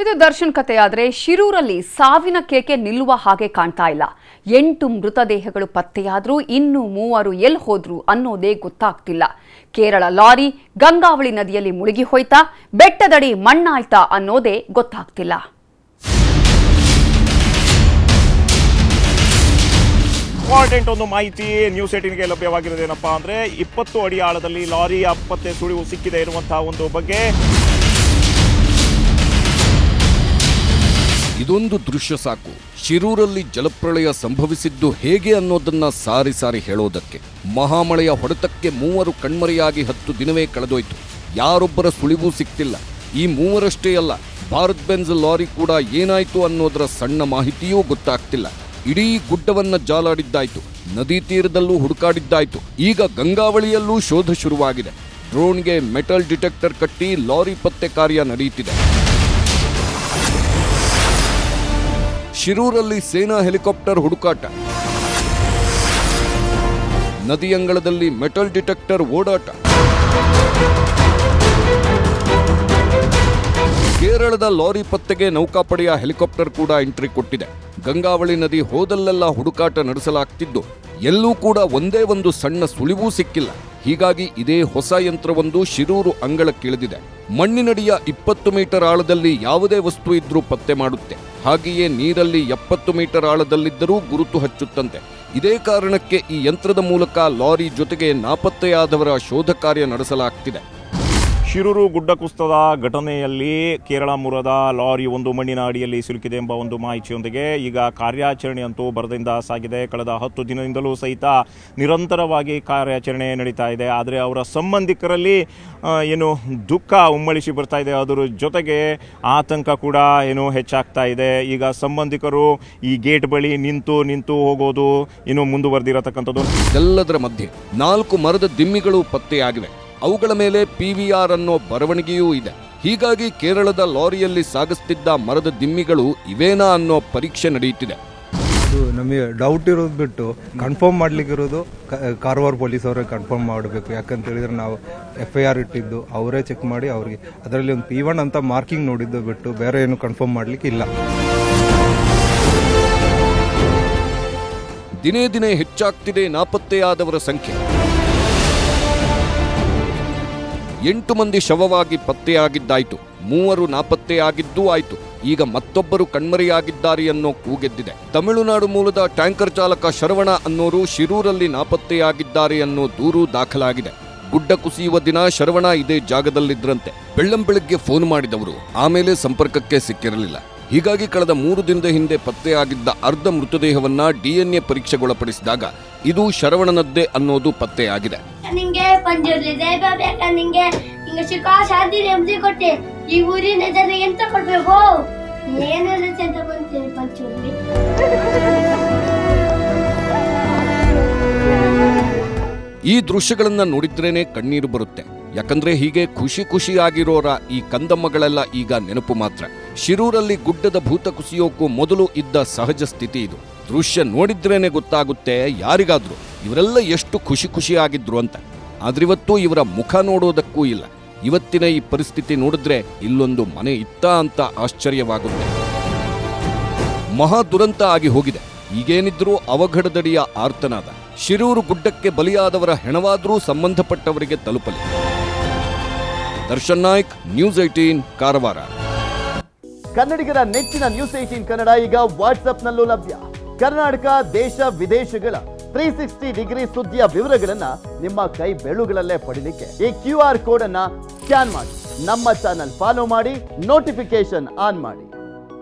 ಇದು ದರ್ಶನ್ ಕಥೆಯಾದ್ರೆ ಶಿರೂರಲ್ಲಿ ಸಾವಿನ ಕೇಕೆ ನಿಲ್ಲುವ ಹಾಗೆ ಕಾಣ್ತಾ ಇಲ್ಲ ಎಂಟು ಮೃತದೇಹಗಳು ಪತ್ತೆಯಾದ್ರೂ ಇನ್ನು ಮೂವರು ಎಲ್ಲಿ ಹೋದ್ರು ಅನ್ನೋದೇ ಗೊತ್ತಾಗ್ತಿಲ್ಲ ಕೇರಳ ಲಾರಿ ಗಂಗಾವಳಿ ನದಿಯಲ್ಲಿ ಮುಳುಗಿ ಹೋಯ್ತಾ ಬೆಟ್ಟದಡಿ ಮಣ್ಣಾಯ್ತಾ ಅನ್ನೋದೇ ಗೊತ್ತಾಗ್ತಿಲ್ಲ ಇಂಪಾರ್ಟೆಂಟ್ ಒಂದು ಮಾಹಿತಿ ನ್ಯೂಸ್ ಏಟಿನ್ಗೆ ಲಭ್ಯವಾಗಿರೋದೇನಪ್ಪಾ ಅಂದ್ರೆ ಇಪ್ಪತ್ತು ಅಡಿ ಆಳದಲ್ಲಿ ಲಾರಿ ಅಪ್ಪತ್ತೆ ಸುಳಿವು ಸಿಕ್ಕಿದೆ ಇರುವಂತಹ ಒಂದು ಬಗ್ಗೆ ಇದೊಂದು ದೃಶ್ಯ ಸಾಕು ಶಿರೂರಲ್ಲಿ ಜಲಪ್ರಳಯ ಸಂಭವಿಸಿದ್ದು ಹೇಗೆ ಅನ್ನೋದನ್ನ ಸಾರಿ ಸಾರಿ ಹೇಳೋದಕ್ಕೆ ಮಹಾಮಳೆಯ ಹೊಡೆತಕ್ಕೆ ಮೂವರು ಕಣ್ಮರೆಯಾಗಿ ಹತ್ತು ದಿನವೇ ಕಳೆದೋಯ್ತು ಯಾರೊಬ್ಬರ ಸುಳಿವೂ ಸಿಕ್ತಿಲ್ಲ ಈ ಮೂವರಷ್ಟೇ ಅಲ್ಲ ಭಾರತ್ ಬೆನ್ಸ್ ಲಾರಿ ಕೂಡ ಏನಾಯ್ತು ಅನ್ನೋದರ ಸಣ್ಣ ಮಾಹಿತಿಯೂ ಗೊತ್ತಾಗ್ತಿಲ್ಲ ಇಡೀ ಗುಡ್ಡವನ್ನ ಜಾಲಾಡಿದ್ದಾಯ್ತು ನದಿ ತೀರದಲ್ಲೂ ಹುಡುಕಾಡಿದ್ದಾಯ್ತು ಈಗ ಗಂಗಾವಳಿಯಲ್ಲೂ ಶೋಧ ಶುರುವಾಗಿದೆ ಡ್ರೋನ್ಗೆ ಮೆಟಲ್ ಡಿಟೆಕ್ಟರ್ ಕಟ್ಟಿ ಲಾರಿ ಪತ್ತೆ ಕಾರ್ಯ ನಡೆಯುತ್ತಿದೆ ಶಿರೂರಲ್ಲಿ ಸೇನಾ ಹೆಲಿಕಾಪ್ಟರ್ ಹುಡುಕಾಟ ನದಿಯಂಗಳದಲ್ಲಿ ಮೆಟಲ್ ಡಿಟೆಕ್ಟರ್ ಓಡಾಟ ಕೇರಳದ ಲಾರಿ ಪತ್ತೆಗೆ ನೌಕಾಪಡೆಯ ಹೆಲಿಕಾಪ್ಟರ್ ಕೂಡ ಎಂಟ್ರಿ ಕೊಟ್ಟಿದೆ ಗಂಗಾವಳಿ ನದಿ ಹೋದಲ್ಲೆಲ್ಲ ಹುಡುಕಾಟ ನಡೆಸಲಾಗ್ತಿದ್ದು ಎಲ್ಲೂ ಕೂಡ ಒಂದೇ ಒಂದು ಸಣ್ಣ ಸುಳಿವೂ ಸಿಕ್ಕಿಲ್ಲ ಹೀಗಾಗಿ ಇದೇ ಹೊಸ ಯಂತ್ರವೊಂದು ಶಿರೂರು ಅಂಗಳಕ್ಕಿಳಿದಿದೆ ಮಣ್ಣಿನಡಿಯ ಇಪ್ಪತ್ತು ಮೀಟರ್ ಆಳದಲ್ಲಿ ಯಾವುದೇ ವಸ್ತು ಇದ್ರೂ ಪತ್ತೆ ಮಾಡುತ್ತೆ ಹಾಗೆಯೇ ನೀರಲ್ಲಿ ಎಪ್ಪತ್ತು ಮೀಟರ್ ಆಳದಲ್ಲಿದ್ದರೂ ಗುರುತು ಹಚ್ಚುತ್ತಂತೆ ಇದೇ ಕಾರಣಕ್ಕೆ ಈ ಯಂತ್ರದ ಮೂಲಕ ಲಾರಿ ಜೊತೆಗೆ ನಾಪತ್ತೆಯಾದವರ ಶೋಧ ಕಾರ್ಯ ನಡೆಸಲಾಗ್ತಿದೆ ಶಿರೂರು ಗುಡ್ಡ ಕುಸಿತದ ಘಟನೆಯಲ್ಲಿ ಕೇರಳ ಮೂಲದ ಲಾರಿ ಒಂದು ಮಣ್ಣಿನ ಅಡಿಯಲ್ಲಿ ಸಿಲುಕಿದೆ ಎಂಬ ಒಂದು ಮಾಹಿತಿಯೊಂದಿಗೆ ಈಗ ಕಾರ್ಯಾಚರಣೆ ಅಂತೂ ಬರದಿಂದ ಸಾಗಿದೆ ಕಳೆದ ಹತ್ತು ದಿನದಿಂದಲೂ ಸಹಿತ ನಿರಂತರವಾಗಿ ಕಾರ್ಯಾಚರಣೆ ನಡೀತಾ ಇದೆ ಆದರೆ ಅವರ ಸಂಬಂಧಿಕರಲ್ಲಿ ಆ, ಏನು ದುಃಖ ಉಮ್ಮಳಿಸಿ ಬರ್ತಾ ಇದೆ ಅದರ ಜೊತೆಗೆ ಆತಂಕ ಕೂಡ ಏನು ಹೆಚ್ಚಾಗ್ತಾ ಇದೆ ಈಗ ಸಂಬಂಧಿಕರು ಈ ಗೇಟ್ ಬಳಿ ನಿಂತು ನಿಂತು ಹೋಗೋದು ಇನ್ನು ಮುಂದುವರೆದಿರತಕ್ಕಂಥದ್ದು ಇದೆಲ್ಲದರ ಮಧ್ಯೆ ನಾಲ್ಕು ಮರದ ದಿಮ್ಮಿಗಳು ಪತ್ತೆಯಾಗಿವೆ ಅವುಗಳ ಮೇಲೆ ಪಿವಿಆರ್ ಅನ್ನೋ ಬರವಣಿಗೆಯೂ ಇದೆ ಹೀಗಾಗಿ ಕೇರಳದ ಲಾರಿಯಲ್ಲಿ ಸಾಗಿಸ್ತಿದ್ದ ಮರದ ದಿಮ್ಮಿಗಳು ಇವೇನಾ ಅನ್ನೋ ಪರೀಕ್ಷೆ ನಡೆಯುತ್ತಿದೆ ಅದು ನಮಗೆ ಡೌಟ್ ಇರೋದು ಬಿಟ್ಟು ಕನ್ಫರ್ಮ್ ಮಾಡ್ಲಿಕ್ಕಿರೋದು ಕ- ಕಾರವಾರ ಪೊಲೀಸ್ ಅವರೇ ಕನ್ಫರ್ಮ್ ಮಾಡಬೇಕು ಯಾಕಂತ ಹೇಳಿದ್ರೆ ನಾವು ಎಫ್ ಐ ಆರ್ ಇಟ್ಟಿದ್ದು ಅವರೇ ಚೆಕ್ ಮಾಡಿ ಅವ್ರಿಗೆ ಅದರಲ್ಲಿ ಒಂದು ಪಿ ಒನ್ ಅಂತ ಮಾರ್ಕಿಂಗ್ ನೋಡಿದ್ದು ಬಿಟ್ಟು ಬೇರೆ ಏನು ಕನ್ಫರ್ಮ್ ಮಾಡ್ಲಿಕ್ಕೆ ಇಲ್ಲ ದಿನೇ ದಿನೇ ಹೆಚ್ಚಾಗ್ತಿದೆ ನಾಪತ್ತೆಯಾದವರ ಸಂಖ್ಯೆ ಎಂಟು ಮಂದಿ ಶವವಾಗಿ ಪತ್ತೆಯಾಗಿದ್ದಾಯ್ತು ಮೂವರು ನಾಪತ್ತೆಯಾಗಿದ್ದೂ ಆಯ್ತು ಈಗ ಮತ್ತೊಬ್ಬರು ಕಣ್ಮರೆಯಾಗಿದ್ದಾರೆ ಅನ್ನೋ ಕೂಗೆದ್ದಿದೆ ತಮಿಳುನಾಡು ಮೂಲದ ಟ್ಯಾಂಕರ್ ಚಾಲಕ ಶರವಣ ಅನ್ನೋರು ಶಿರೂರಲ್ಲಿ ನಾಪತ್ತೆಯಾಗಿದ್ದಾರೆ ಅನ್ನೋ ದೂರು ದಾಖಲಾಗಿದೆ ಗುಡ್ಡ ಕುಸಿಯುವ ದಿನ ಶರವಣ ಇದೇ ಜಾಗದಲ್ಲಿದ್ರಂತೆ ಬೆಳ್ಳಂಬೆಳಗ್ಗೆ ಫೋನ್ ಮಾಡಿದವರು ಆಮೇಲೆ ಸಂಪರ್ಕಕ್ಕೆ ಸಿಕ್ಕಿರಲಿಲ್ಲ ಹೀಗಾಗಿ ಕಳೆದ ಮೂರು ದಿನದ ಹಿಂದೆ ಪತ್ತೆಯಾಗಿದ್ದ ಅರ್ಧ ಮೃತದೇಹವನ್ನ ಡಿಎನ್ಎ ಪರೀಕ್ಷೆಗೊಳಪಡಿಸಿದಾಗ ಇದು ಶರವಣನದ್ದೇ ಅನ್ನೋದು ಪತ್ತೆಯಾಗಿದೆ ನಿಂಗೆ ಪಂಜುರ್ಲಿದೆ ಬೇಕಾ ನಿಂಗೆ ಹಿಂಗ ಸಿಕ್ಕ ಶಾಂತಿ ನೆಮ್ಮದಿ ಕೊಟ್ಟೆ ಈ ಊರಿನ ಜನರಿಗೆ ಎಂತ ಕೊಡ್ಬೇಕು ಏನೆಲ್ಲ ಅಂತ ಬಂತೀನಿ ಪಂಚೂರ್ಲಿ ಈ ದೃಶ್ಯಗಳನ್ನ ನೋಡಿದ್ರೇನೆ ಕಣ್ಣೀರು ಬರುತ್ತೆ ಯಾಕಂದ್ರೆ ಹೀಗೆ ಖುಷಿ ಖುಷಿಯಾಗಿರೋರ ಈ ಕಂದಮ್ಮಗಳೆಲ್ಲ ಈಗ ನೆನಪು ಮಾತ್ರ ಶಿರೂರಲ್ಲಿ ಗುಡ್ಡದ ಭೂತ ಕುಸಿಯೋಕ್ಕೂ ಮೊದಲು ಇದ್ದ ಸಹಜ ಸ್ಥಿತಿ ಇದು ದೃಶ್ಯ ನೋಡಿದ್ರೇನೆ ಗೊತ್ತಾಗುತ್ತೆ ಯಾರಿಗಾದ್ರೂ ಇವರೆಲ್ಲ ಎಷ್ಟು ಖುಷಿ ಖುಷಿಯಾಗಿದ್ರು ಅಂತ ಆದ್ರಿವತ್ತು ಇವರ ಮುಖ ನೋಡೋದಕ್ಕೂ ಇಲ್ಲ ಇವತ್ತಿನ ಈ ಪರಿಸ್ಥಿತಿ ನೋಡಿದ್ರೆ ಇಲ್ಲೊಂದು ಮನೆ ಇತ್ತಾ ಅಂತ ಆಶ್ಚರ್ಯವಾಗುತ್ತೆ ಮಹಾ ದುರಂತ ಆಗಿ ಹೋಗಿದೆ ಈಗೇನಿದ್ರೂ ಅವಘಡದಡಿಯ ಆರ್ತನಾದ ಶಿರೂರು ಗುಡ್ಡಕ್ಕೆ ಬಲಿಯಾದವರ ಹೆಣವಾದರೂ ಸಂಬಂಧಪಟ್ಟವರಿಗೆ ತಲುಪಲಿ ದರ್ಶನ್ ನಾಯ್ಕ್ ನ್ಯೂಸ್ ಏಟೀನ್ ಕಾರವಾರ ಕನ್ನಡಿಗರ ನೆಚ್ಚಿನ ನ್ಯೂಸ್ ಏಟೀನ್ ಕನ್ನಡ ಈಗ ವಾಟ್ಸ್ಆಪ್ನಲ್ಲೂ ಲಭ್ಯ ಕರ್ನಾಟಕ ದೇಶ ವಿದೇಶಗಳ ತ್ರೀ ಸಿಕ್ಸ್ಟಿ ಡಿಗ್ರಿ ಸುದ್ದಿಯ ವಿವರಗಳನ್ನ ನಿಮ್ಮ ಕೈ ಬೆಳುಗಳಲ್ಲೇ ಪಡಿಲಿಕ್ಕೆ ಈ ಕ್ಯೂ ಆರ್ ಕೋಡ್ ಅನ್ನ ಸ್ಕ್ಯಾನ್ ಮಾಡಿ ನಮ್ಮ ಚಾನಲ್ ಫಾಲೋ ಮಾಡಿ ನೋಟಿಫಿಕೇಶನ್ ಆನ್ ಮಾಡಿ